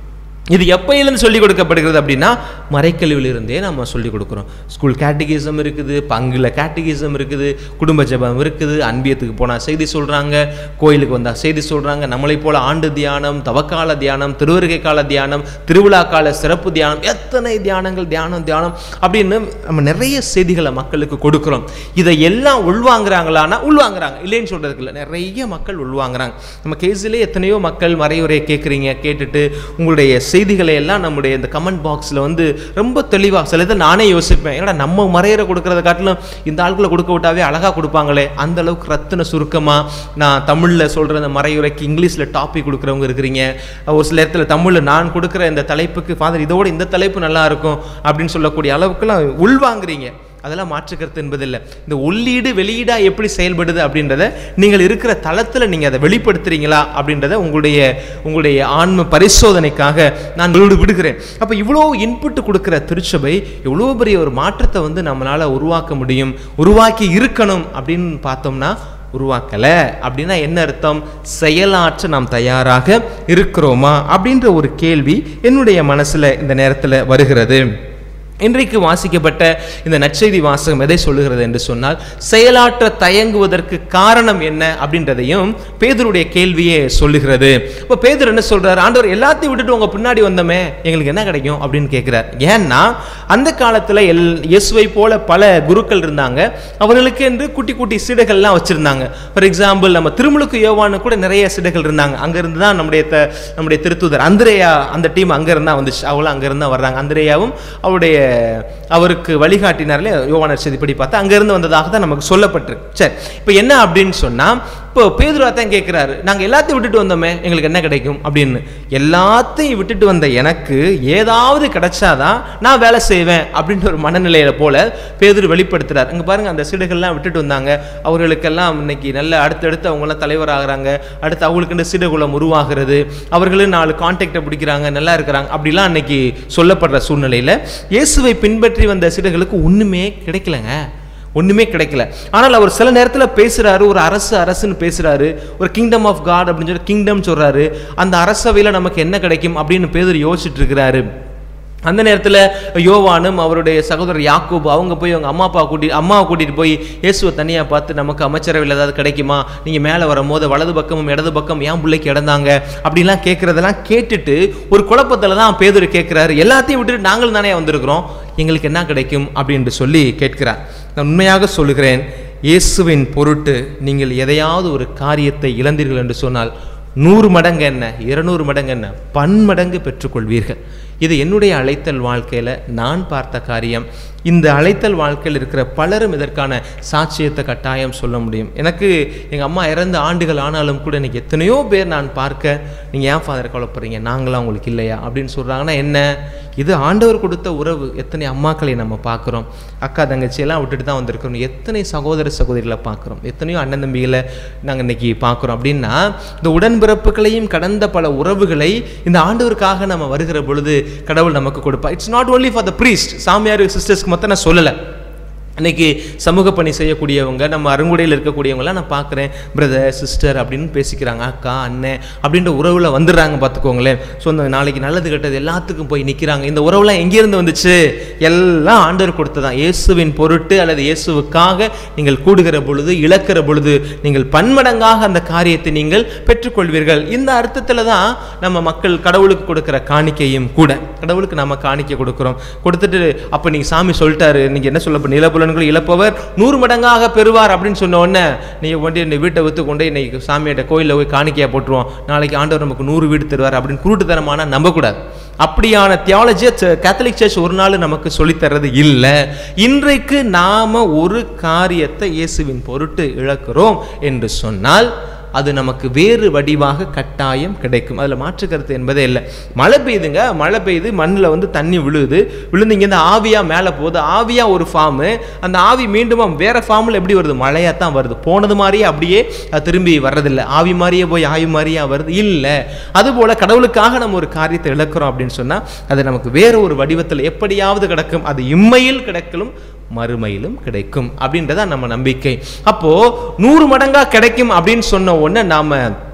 S2: இது எப்பயிலிருந்து சொல்லிக் கொடுக்கப்படுகிறது அப்படின்னா மறைக்கல்வியிலிருந்தே நம்ம சொல்லிக் கொடுக்குறோம் ஸ்கூல் கேட்டகிசம் இருக்குது பங்குல கேட்டகிசம் இருக்குது குடும்ப ஜெபம் இருக்குது அன்பியத்துக்கு போனால் செய்தி சொல்கிறாங்க கோயிலுக்கு வந்தால் செய்தி சொல்கிறாங்க நம்மளைப் போல ஆண்டு தியானம் தவக்கால தியானம் திருவருகை கால தியானம் திருவிழா கால சிறப்பு தியானம் எத்தனை தியானங்கள் தியானம் தியானம் அப்படின்னு நம்ம நிறைய செய்திகளை மக்களுக்கு கொடுக்குறோம் இதை எல்லாம் உள்வாங்குறாங்களான்னா உள்வாங்குறாங்க இல்லைன்னு சொல்றதுக்கு இல்லை நிறைய மக்கள் உள்வாங்குறாங்க நம்ம கேஸிலே எத்தனையோ மக்கள் மறையுறையை கேட்குறீங்க கேட்டுட்டு உங்களுடைய செய்திகளை எல்லாம் நம்முடைய இந்த கமெண்ட் பாக்ஸில் வந்து ரொம்ப தெளிவாக சில இதை நானே யோசிப்பேன் ஏன்னா நம்ம மறையரை கொடுக்கறத காட்டிலும் இந்த ஆட்களை கொடுக்க விட்டாவே அழகாக கொடுப்பாங்களே அந்த அளவுக்கு ரத்தின சுருக்கமாக நான் தமிழில் சொல்கிற அந்த மறையுறைக்கு இங்கிலீஷில் டாபிக் கொடுக்குறவங்க இருக்கிறீங்க ஒரு சில இடத்துல தமிழில் நான் கொடுக்குற இந்த தலைப்புக்கு ஃபாதர் இதோட இந்த தலைப்பு நல்லா இருக்கும் அப்படின்னு சொல்லக்கூடிய அளவுக்குலாம் உள்வாங்குறீங்க அதெல்லாம் மாற்றுக்கருத்து என்பதில்லை இந்த உள்ளீடு வெளியீடா எப்படி செயல்படுது அப்படின்றத நீங்கள் இருக்கிற தளத்தில் நீங்கள் அதை வெளிப்படுத்துறீங்களா அப்படின்றத உங்களுடைய உங்களுடைய ஆன்ம பரிசோதனைக்காக நான் விடு விடுகிறேன் அப்போ இவ்வளோ இன்புட் கொடுக்குற திருச்சபை எவ்வளோ பெரிய ஒரு மாற்றத்தை வந்து நம்மளால் உருவாக்க முடியும் உருவாக்கி இருக்கணும் அப்படின்னு பார்த்தோம்னா உருவாக்கலை அப்படின்னா என்ன அர்த்தம் செயலாற்ற நாம் தயாராக இருக்கிறோமா அப்படின்ற ஒரு கேள்வி என்னுடைய மனசில் இந்த நேரத்தில் வருகிறது இன்றைக்கு வாசிக்கப்பட்ட இந்த நற்செய்தி வாசகம் எதை சொல்லுகிறது என்று சொன்னால் செயலாற்ற தயங்குவதற்கு காரணம் என்ன அப்படின்றதையும் பேதருடைய கேள்வியே சொல்லுகிறது இப்போ பேதர் என்ன சொல்றார் ஆண்டவர் எல்லாத்தையும் விட்டுட்டு உங்க பின்னாடி வந்தோமே எங்களுக்கு என்ன கிடைக்கும் அப்படின்னு கேட்கிறார் ஏன்னா அந்த காலத்துல எல் இயேசுவை போல பல குருக்கள் இருந்தாங்க அவர்களுக்கு என்று குட்டி குட்டி சீடைகள்லாம் வச்சிருந்தாங்க ஃபார் எக்ஸாம்பிள் நம்ம திருமுழுக்கு யோவானு கூட நிறைய சீடைகள் இருந்தாங்க அங்க இருந்து தான் நம்முடைய த- நம்முடைய திருத்தூதர் அந்திரேயா அந்த டீம் அங்க இருந்தா வந்துச்சு அவங்களும் அங்க இருந்தா வர்றாங்க அந்திரேயாவும் அவருடைய அவருக்கு வழிகாட்டினார்ல யோவானர் செய்திப்படி பார்த்தா அங்க இருந்து வந்ததாக தான் நமக்கு சொல்லப்பட்டிருக்கு சரி இப்போ என்ன அப்படின்னு சொன்னா இப்போ பேதுருவா தான் கேட்குறாரு நாங்கள் எல்லாத்தையும் விட்டுட்டு வந்தோமே எங்களுக்கு என்ன கிடைக்கும் அப்படின்னு எல்லாத்தையும் விட்டுட்டு வந்த எனக்கு ஏதாவது கிடைச்சாதான் நான் வேலை செய்வேன் அப்படின்ற ஒரு மனநிலையில போல பேதுரு வெளிப்படுத்துறார் அங்க பாருங்க அந்த சீடுகள்லாம் விட்டுட்டு வந்தாங்க அவர்களுக்கெல்லாம் இன்னைக்கு நல்ல அடுத்தடுத்து அவங்கெல்லாம் தலைவராகிறாங்க அடுத்து அவங்களுக்கு சீடகுலம் உருவாகிறது அவர்களும் நாலு கான்டாக்டை பிடிக்கிறாங்க நல்லா இருக்கிறாங்க அப்படிலாம் அன்னைக்கு சொல்லப்படுற சூழ்நிலையில இயேசுவை பின்பற்றி வந்த சீடர்களுக்கு ஒண்ணுமே கிடைக்கலங்க ஒண்ணுமே கிடைக்கல ஆனால் அவர் சில நேரத்துல பேசுறாரு ஒரு அரசு அரசுன்னு பேசுறாரு ஒரு கிங்டம் ஆஃப் காட் அப்படின்னு சொல்லி கிங்டம் சொல்றாரு அந்த அரசவையில நமக்கு என்ன கிடைக்கும் அப்படின்னு பேதர் யோசிச்சுட்டு இருக்கிறாரு அந்த நேரத்துல யோவானும் அவருடைய சகோதரர் யாக்கூப் அவங்க போய் அவங்க அம்மா அப்பா கூட்டி அம்மாவை கூட்டிட்டு போய் இயேசுவை தனியா பார்த்து நமக்கு அமைச்சரவையில் ஏதாவது கிடைக்குமா நீங்க மேலே வரும்போது வலது பக்கமும் இடது பக்கம் ஏன் பிள்ளைக்கு இடந்தாங்க அப்படிலாம் கேட்கறதெல்லாம் கேட்டுட்டு ஒரு குழப்பத்துல தான் பேதுரு கேட்கிறாரு எல்லாத்தையும் விட்டுட்டு நாங்களும் தானே வந்திருக்கிறோம் எங்களுக்கு என்ன கிடைக்கும் அப்படின்னு சொல்லி கேட்கிறார் நான் உண்மையாக சொல்லுகிறேன் இயேசுவின் பொருட்டு நீங்கள் எதையாவது ஒரு காரியத்தை இழந்தீர்கள் என்று சொன்னால் நூறு மடங்கு என்ன இருநூறு மடங்கு என்ன பன்மடங்கு பெற்றுக்கொள்வீர்கள் இது என்னுடைய அழைத்தல் வாழ்க்கையில நான் பார்த்த காரியம் இந்த அழைத்தல் வாழ்க்கையில் இருக்கிற பலரும் இதற்கான சாட்சியத்தை கட்டாயம் சொல்ல முடியும் எனக்கு எங்க அம்மா இறந்த ஆண்டுகள் ஆனாலும் கூட இன்னைக்கு எத்தனையோ பேர் நான் பார்க்க நீங்க ஏன் ஃபாதர் கவலைப்படுறீங்க நாங்களாம் உங்களுக்கு இல்லையா அப்படின்னு சொல்றாங்கன்னா என்ன இது ஆண்டவர் கொடுத்த உறவு எத்தனை அம்மாக்களை நம்ம பார்க்குறோம் அக்கா தங்கச்சியெல்லாம் விட்டுட்டு தான் வந்திருக்கிறோம் எத்தனை சகோதர சகோதரிகளை பார்க்குறோம் எத்தனையோ அண்ணன் தம்பிகளை நாங்கள் இன்னைக்கு பார்க்குறோம் அப்படின்னா இந்த உடன்பிறப்புகளையும் கடந்த பல உறவுகளை இந்த ஆண்டவருக்காக நம்ம வருகிற பொழுது கடவுள் நமக்கு கொடுப்பா it's not only for the priest சாமியார் சிஸ்டர்ஸ்க்கு மொத்தம் நான் சொல்லலை இன்னைக்கு சமூக பணி செய்யக்கூடியவங்க நம்ம அருங்குடையில் இருக்கக்கூடியவங்களாம் நான் பார்க்குறேன் பிரதர் சிஸ்டர் அப்படின்னு பேசிக்கிறாங்க அக்கா அண்ணன் அப்படின்ற உறவில் வந்துடுறாங்க பார்த்துக்கோங்களேன் ஸோ அந்த நாளைக்கு நல்லது கெட்டது எல்லாத்துக்கும் போய் நிற்கிறாங்க இந்த உறவுலாம் எங்கேருந்து வந்துச்சு எல்லாம் ஆண்டவர் கொடுத்ததான் இயேசுவின் பொருட்டு அல்லது இயேசுவுக்காக நீங்கள் கூடுகிற பொழுது இழக்கிற பொழுது நீங்கள் பன்மடங்காக அந்த காரியத்தை நீங்கள் பெற்றுக்கொள்வீர்கள் இந்த அர்த்தத்தில் தான் நம்ம மக்கள் கடவுளுக்கு கொடுக்கிற காணிக்கையும் கூட கடவுளுக்கு நம்ம காணிக்கை கொடுக்குறோம் கொடுத்துட்டு அப்போ நீங்கள் சாமி சொல்லிட்டாரு நீங்கள் என்ன சொல்ல நிலப்புலன்கள் இழப்பவர் நூறு மடங்காக பெறுவார் அப்படின்னு சொன்ன உடனே நீங்கள் கொண்டு இந்த வீட்டை விற்று கொண்டு இன்னைக்கு சாமியோட கோயிலில் போய் காணிக்கையாக போட்டுருவோம் நாளைக்கு ஆண்டவர் நமக்கு நூறு வீடு தருவார் அப்படின்னு குருட்டுத்தனமான நம்பக்கூடாது அப்படியான தியாலஜியை கேத்தலிக் சர்ச் ஒரு நாள் நமக்கு சொல்லித் தர்றது இல்லை இன்றைக்கு நாம ஒரு காரியத்தை இயேசுவின் பொருட்டு இழக்கிறோம் என்று சொன்னால் அது நமக்கு வேறு வடிவாக கட்டாயம் கிடைக்கும் அதில் மாற்று கருத்து என்பதே இல்லை மழை பெய்யுதுங்க மழை பெய்யுது மண்ணில் வந்து தண்ணி விழுது விழுந்து இங்கேருந்து ஆவியாக மேலே போகுது ஆவியாக ஒரு ஃபார்மு அந்த ஆவி மீண்டும் வேற ஃபார்மில் எப்படி வருது மழையாக தான் வருது போனது மாதிரியே அப்படியே அது திரும்பி வர்றதில்லை ஆவி மாதிரியே போய் ஆவி மாதிரியா வருது இல்லை அதுபோல் கடவுளுக்காக நம்ம ஒரு காரியத்தை இழக்கிறோம் அப்படின்னு சொன்னால் அது நமக்கு வேற ஒரு வடிவத்தில் எப்படியாவது கிடைக்கும் அது இம்மையில் கிடைக்கலும் மறுமையிலும் கிடைக்கும் அப்படின்றத நம்ம நம்பிக்கை அப்போ நூறு மடங்கா கிடைக்கும் அப்படின்னு சொன்ன உடனே நாம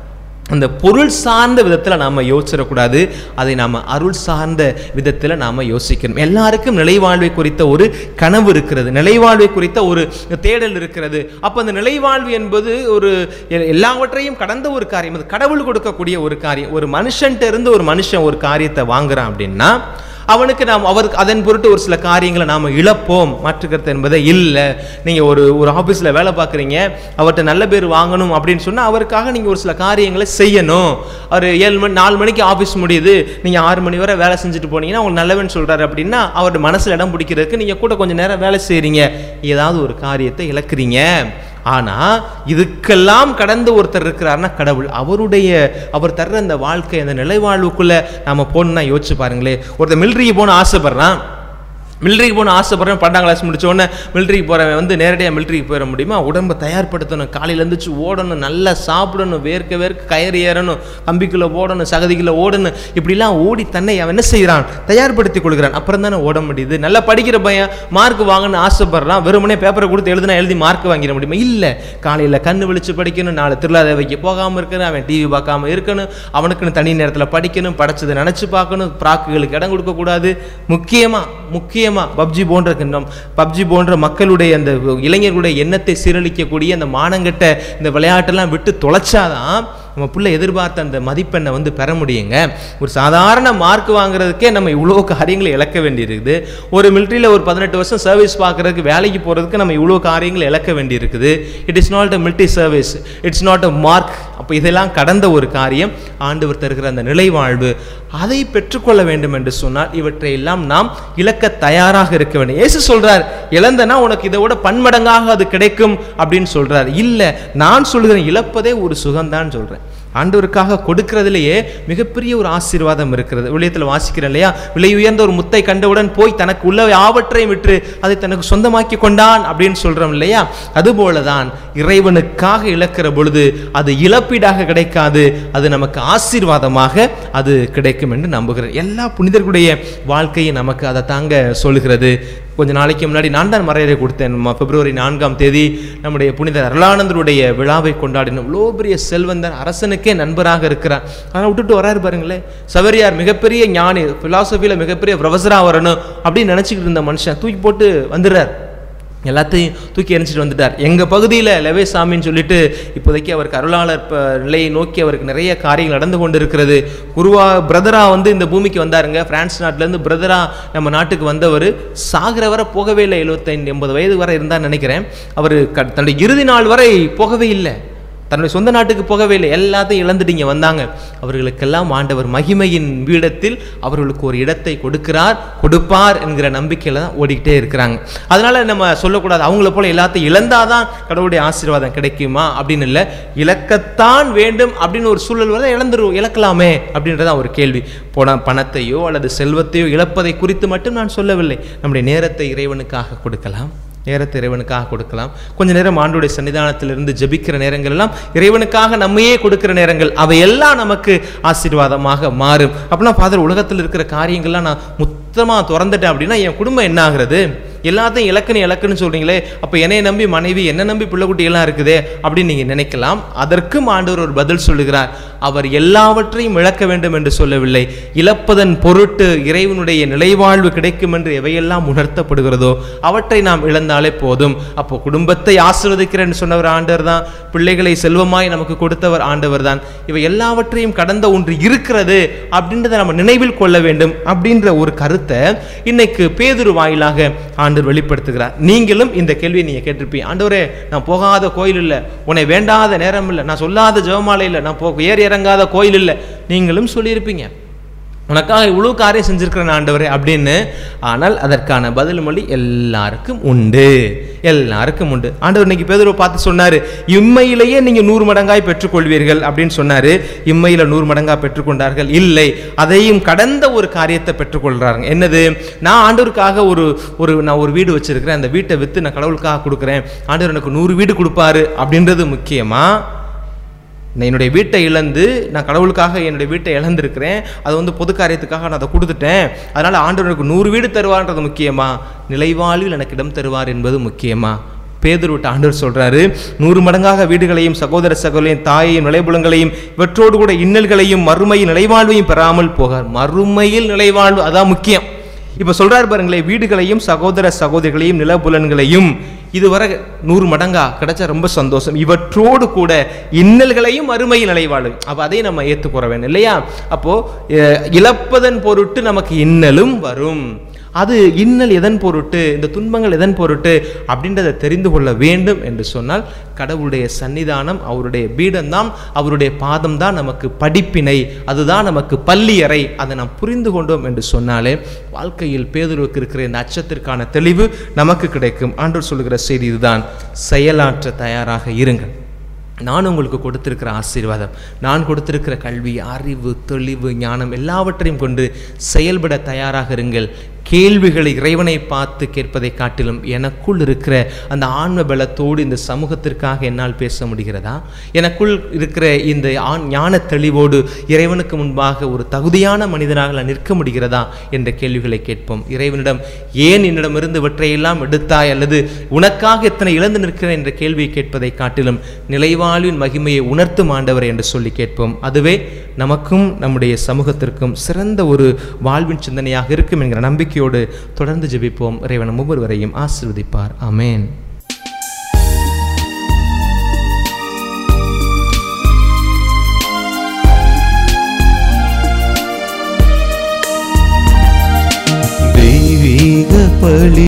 S2: அந்த பொருள் சார்ந்த விதத்தில் நாம் யோசிச்சிடக்கூடாது அதை நாம் அருள் சார்ந்த விதத்தில் நாம் யோசிக்கணும் எல்லாருக்கும் நிலைவாழ்வை குறித்த ஒரு கனவு இருக்கிறது நிலைவாழ்வை குறித்த ஒரு தேடல் இருக்கிறது அப்போ அந்த நிலைவாழ்வு என்பது ஒரு எ- எல்லாவற்றையும் கடந்த ஒரு காரியம் அது கடவுள் கொடுக்கக்கூடிய ஒரு காரியம் ஒரு மனுஷன்ட்ட இருந்து ஒரு மனுஷன் ஒரு காரியத்தை வாங்குறான் அப்படின்னா அவனுக்கு நாம் அவருக்கு அதன் பொருட்டு ஒரு சில காரியங்களை நாம் இழப்போம் மாற்றுக்கிறது என்பதை இல்லை நீங்கள் ஒரு ஒரு ஆஃபீஸில் வேலை பார்க்குறீங்க அவர்கிட்ட நல்ல பேர் வாங்கணும் அப்படின்னு சொன்னால் அவருக்காக நீங்கள் ஒரு சில காரியங்களை செய்யணும் அவர் ஏழு மணி நாலு மணிக்கு ஆஃபீஸ் முடியுது நீங்கள் ஆறு மணி வரை வேலை செஞ்சுட்டு போனீங்கன்னா உங்களுக்கு நல்லவன் சொல்கிறாரு அப்படின்னா அவரோட மனசில் இடம் பிடிக்கிறதுக்கு நீங்கள் கூட கொஞ்சம் நேரம் வேலை செய்கிறீங்க ஏதாவது ஒரு காரியத்தை இழக்கிறீங்க ஆனா இதுக்கெல்லாம் கடந்து ஒருத்தர் இருக்கிறாருன்னா கடவுள் அவருடைய அவர் தர்ற அந்த வாழ்க்கை அந்த நிலைவாழ்வுக்குள்ள நாம போகணும்னா யோசிச்சு பாருங்களேன் ஒருத்தர் மிலிட்ரிக்கு போகணும் ஆசைப்படுறான் மிலிட்ரிக்கு போகணும் ஆசைப்படுறேன் பன்னெண்டாம் கிளாஸ் முடிச்ச உடனே மிலிட்ரிக்கு போகிறவன் வந்து நேரடியாக மிலிட்ரிக்கு போயிட முடியுமா உடம்பை தயார்படுத்தணும் காலையில் எழுந்திரிச்சு ஓடணும் நல்லா சாப்பிடணும் வேர்க்க வேர்க்க கயிறு ஏறணும் கம்பிக்குள்ளே ஓடணும் சகதிக்குள்ளே ஓடணும் இப்படிலாம் ஓடி தன்னை அவன் என்ன செய்கிறான் தயார்படுத்தி கொள்கிறான் அப்புறம் தானே ஓட முடியுது நல்லா படிக்கிற பையன் மார்க் வாங்கணும்னு ஆசைப்படுறான் வெறுமனே பேப்பரை கொடுத்து எழுதுனா எழுதி மார்க் வாங்கிட முடியுமா இல்லை காலையில் கண்ணு விழிச்சு படிக்கணும் நாலு திருவிழாவைக்கு போகாமல் இருக்கணும் அவன் டிவி பார்க்காம இருக்கணும் அவனுக்குன்னு தனி நேரத்தில் படிக்கணும் படைச்சதை நினச்சி பார்க்கணும் பிராக்குகளுக்கு இடம் கொடுக்கக்கூடாது முக்கியமாக முக்கியமாக பப்ஜி போன்ற கிண்ணம் பப்ஜி போன்ற மக்களுடைய அந்த இளைஞர்களுடைய எண்ணத்தை சீரழிக்கக்கூடிய அந்த மானங்கெட்ட இந்த விளையாட்டெல்லாம் விட்டு தொலைச்சாதான் நம்ம பிள்ளை எதிர்பார்த்த அந்த மதிப்பெண்ணை வந்து பெற முடியுங்க ஒரு சாதாரண மார்க் வாங்குறதுக்கே நம்ம இவ்வளோ காரியங்களை இழக்க வேண்டியிருக்குது ஒரு மிலிட்ரியில் ஒரு பதினெட்டு வருஷம் சர்வீஸ் பார்க்குறதுக்கு வேலைக்கு போகிறதுக்கு நம்ம இவ்வளோ காரியங்களை இழக்க வேண்டியிருக்குது it is not a military service it's not a mark அப்போ இதெல்லாம் கடந்த ஒரு காரியம் ஆண்டவர் தருகிற அந்த நிலைவாழ்வு அதை பெற்றுக்கொள்ள வேண்டும் என்று சொன்னால் இவற்றை எல்லாம் நாம் இழக்க தயாராக இருக்க வேண்டும் இயேசு சொல்றார் இழந்தனா உனக்கு இதை விட பன்மடங்காக அது கிடைக்கும் அப்படின்னு சொல்றார் இல்ல நான் சொல்கிறேன் இழப்பதே ஒரு சுகம்தான் சொல்றேன் ஆண்டவருக்காக கொடுக்கிறதுலேயே மிகப்பெரிய ஒரு ஆசீர்வாதம் இருக்கிறது விளையத்தில் வாசிக்கிறேன் இல்லையா விலை உயர்ந்த ஒரு முத்தை கண்டவுடன் போய் தனக்கு உள்ள யாவற்றையும் விற்று அதை தனக்கு சொந்தமாக்கி கொண்டான் அப்படின்னு சொல்றோம் இல்லையா அதுபோல தான் இறைவனுக்காக இழக்கிற பொழுது அது இழப்பீடாக கிடைக்காது அது நமக்கு ஆசீர்வாதமாக அது கிடைக்கும் என்று நம்புகிறேன் எல்லா புனிதர்களுடைய வாழ்க்கையை நமக்கு அதை தாங்க சொல்லுகிறது கொஞ்ச நாளைக்கு முன்னாடி நான் தான் மறையறை கொடுத்தேன் நம்ம பிப்ரவரி நான்காம் தேதி நம்முடைய புனித அருளானந்தருடைய விழாவை கொண்டாடினோம் இவ்வளோ பெரிய செல்வந்தர் அரசனுக்கே நண்பராக இருக்கிறார் ஆனால் விட்டுட்டு வராரு பாருங்களேன் சவரியார் மிகப்பெரிய ஞானி பிலாசபியில் மிகப்பெரிய ப்ரொஃபஸராக வரணும் அப்படின்னு நினச்சிக்கிட்டு இருந்த மனுஷன் தூக்கி போட்டு வந்துடுறார் எல்லாத்தையும் தூக்கி எரிஞ்சிட்டு வந்துட்டார் எங்கள் பகுதியில் லெவேசாமின்னு சொல்லிட்டு இப்போதைக்கு அவருக்கு அருளாளர் ப- நிலையை நோக்கி அவருக்கு நிறைய காரியங்கள் நடந்து கொண்டு இருக்கிறது குருவா பிரதரா வந்து இந்த பூமிக்கு வந்தாருங்க பிரான்ஸ் நாட்டிலேருந்து பிரதரா நம்ம நாட்டுக்கு வந்தவர் சாகிற வரை போகவே இல்லை எழுபத்தைந்து எண்பது வயது வரை இருந்தான்னு நினைக்கிறேன் அவர் க தன்னுடைய இறுதி நாள் வரை போகவே இல்லை தன்னுடைய சொந்த நாட்டுக்கு போகவே இல்லை எல்லாத்தையும் இழந்துட்டு இங்கே வந்தாங்க அவர்களுக்கெல்லாம் ஆண்டவர் மகிமையின் பீடத்தில் அவர்களுக்கு ஒரு இடத்தை கொடுக்கிறார் கொடுப்பார் என்கிற நம்பிக்கையில் தான் ஓடிக்கிட்டே இருக்கிறாங்க அதனால நம்ம சொல்லக்கூடாது அவங்கள போல எல்லாத்தையும் இழந்தாதான் கடவுளுடைய ஆசீர்வாதம் கிடைக்குமா அப்படின்னு இல்லை இழக்கத்தான் வேண்டும் அப்படின்னு ஒரு சூழல் வரை இழந்துருவோம் இழக்கலாமே அப்படின்றதான் ஒரு கேள்வி போன பணத்தையோ அல்லது செல்வத்தையோ இழப்பதை குறித்து மட்டும் நான் சொல்லவில்லை நம்முடைய நேரத்தை இறைவனுக்காக கொடுக்கலாம் நேரத்தை இறைவனுக்காக கொடுக்கலாம் கொஞ்ச நேரம் ஆண்டுடைய சன்னிதானத்திலிருந்து ஜெபிக்கிற நேரங்கள் எல்லாம் இறைவனுக்காக நம்மையே கொடுக்கிற நேரங்கள் அவையெல்லாம் நமக்கு ஆசீர்வாதமாக மாறும் அப்படின்னா ஃபாதர் உலகத்தில் இருக்கிற காரியங்கள்லாம் நான் மொத்தமாக திறந்துட்டேன் அப்படின்னா என் குடும்பம் என்ன ஆகுறது எல்லாத்தையும் இலக்குன்னு இலக்குன்னு சொல்றீங்களே அப்போ என்னை நம்பி மனைவி என்ன நம்பி பிள்ளைக்குட்டியெல்லாம் இருக்குதே அப்படின்னு நீங்கள் நினைக்கலாம் அதற்கும் ஆண்டவர் ஒரு பதில் சொல்லுகிறார் அவர் எல்லாவற்றையும் இழக்க வேண்டும் என்று சொல்லவில்லை இழப்பதன் பொருட்டு இறைவனுடைய நிலைவாழ்வு கிடைக்கும் என்று எவையெல்லாம் உணர்த்தப்படுகிறதோ அவற்றை நாம் இழந்தாலே போதும் அப்போ குடும்பத்தை ஆசீர்வதிக்கிறேன்னு சொன்னவர் ஆண்டவர் தான் பிள்ளைகளை செல்வமாய் நமக்கு கொடுத்தவர் ஆண்டவர் தான் இவை எல்லாவற்றையும் கடந்த ஒன்று இருக்கிறது அப்படின்றத நம்ம நினைவில் கொள்ள வேண்டும் அப்படின்ற ஒரு கருத்தை இன்னைக்கு பேதுரு வாயிலாக ஆண்டவர் வெளிப்படுத்துகிறார் நீங்களும் இந்த கேள்வியை நீங்க கேட்டிருப்பீங்க ஆண்டவரே நான் போகாத கோயில் இல்லை உன்னை வேண்டாத நேரம் இல்லை நான் சொல்லாத ஜெபமாலை இல்லை நான் போ ஏறி இறங்காத கோயில் இல்லை நீங்களும் சொல்லியிருப்பீங்க உனக்காக இவ்வளோ காரியம் செஞ்சிருக்கிறேன் ஆண்டவரே அப்படின்னு ஆனால் அதற்கான பதில் மொழி எல்லாருக்கும் உண்டு எல்லாருக்கும் உண்டு ஆண்டவர் இன்னைக்கு பேதுருவை பார்த்து சொன்னார் இம்மையிலேயே நீங்கள் நூறு மடங்காய் பெற்றுக்கொள்வீர்கள் அப்படின்னு சொன்னார் இம்மையில் நூறு மடங்காய் பெற்றுக்கொண்டார்கள் இல்லை அதையும் கடந்த ஒரு காரியத்தை பெற்றுக்கொள்கிறாங்க என்னது நான் ஆண்டவருக்காக ஒரு ஒரு நான் ஒரு வீடு வச்சிருக்கிறேன் அந்த வீட்டை விற்று நான் கடவுளுக்காக கொடுக்குறேன் ஆண்டவர் எனக்கு நூறு வீடு கொடுப்பாரு அப்படின்றது முக்கியமாக நான் என்னுடைய வீட்டை இழந்து நான் கடவுளுக்காக என்னுடைய வீட்டை இழந்திருக்கிறேன் அது வந்து பொது காரியத்துக்காக நான் அதை கொடுத்துட்டேன் அதனால் ஆண்டவர் எனக்கு நூறு வீடு தருவார்ன்றது முக்கியமா நிலைவாழ்வில் எனக்கு இடம் தருவார் என்பது முக்கியமா பேதுருவிட்ட ஆண்டவர் சொல்றாரு நூறு மடங்காக வீடுகளையும் சகோதர சகோதரையும் தாயையும் நிலைபுலங்களையும் இவற்றோடு கூட இன்னல்களையும் மறுமையில் நிலைவாழ்வையும் பெறாமல் போக மறுமையில் நிலைவாழ்வு அதான் முக்கியம் இப்ப சொல்றாரு பாருங்களேன் வீடுகளையும் சகோதர சகோதரிகளையும் நிலபுலன்களையும் இதுவரை நூறு மடங்கா கிடைச்சா ரொம்ப சந்தோஷம் இவற்றோடு கூட இன்னல்களையும் மறுமையில் நிலைவாழ்வு அப்ப அதை நம்ம ஏத்துக்கூற வேணும் இல்லையா அப்போ அஹ், இழப்பதன் பொருட்டு நமக்கு இன்னலும் வரும் அது இன்னல் எதன் பொருட்டு இந்த துன்பங்கள் எதன் பொருட்டு அப்படின்றத தெரிந்து கொள்ள வேண்டும் என்று சொன்னால் கடவுளுடைய சன்னிதானம் அவருடைய பீடம்தான் அவருடைய பாதம் தான் நமக்கு படிப்பினை அதுதான் நமக்கு பள்ளியறை அதை நாம் புரிந்து கொண்டோம் என்று சொன்னாலே வாழ்க்கையில் பேதுருவுக்கு இருக்கிற இந்த அச்சத்திற்கான தெளிவு நமக்கு கிடைக்கும் ஆண்டவர் சொல்லுகிற செய்தி இதுதான் செயலாற்ற தயாராக இருங்கள் நான் உங்களுக்கு கொடுத்திருக்கிற ஆசீர்வாதம் நான் கொடுத்திருக்கிற கல்வி அறிவு தெளிவு ஞானம் எல்லாவற்றையும் கொண்டு செயல்பட தயாராக இருங்கள் கேள்விகளை இறைவனை பார்த்து கேட்பதை காட்டிலும் எனக்குள் இருக்கிற அந்த ஆன்ம பலத்தோடு இந்த சமூகத்திற்காக என்னால் பேச முடிகிறதா எனக்குள் இருக்கிற இந்த ஆண் ஞான தெளிவோடு இறைவனுக்கு முன்பாக ஒரு தகுதியான மனிதனாக நான் நிற்க முடிகிறதா என்ற கேள்விகளை கேட்போம் இறைவனிடம் ஏன் என்னிடமிருந்து இவற்றையெல்லாம் எடுத்தாய் அல்லது உனக்காக எத்தனை இழந்து நிற்கிறேன் என்ற கேள்வியை கேட்பதை காட்டிலும் நிலைவாழ்வின் மகிமையை உணர்த்தும் ஆண்டவரை என்று சொல்லி கேட்போம் அதுவே நமக்கும் நம்முடைய சமூகத்திற்கும் சிறந்த ஒரு வாழ்வின் சிந்தனையாக இருக்கும் என்கிற நம்பிக்கையோடு தொடர்ந்து ஜெபிப்போம் இறைவன் ஒவ்வொருவரையும் ஆசீர்வதிப்பார் ஆமென்
S1: தெய்வீக பழி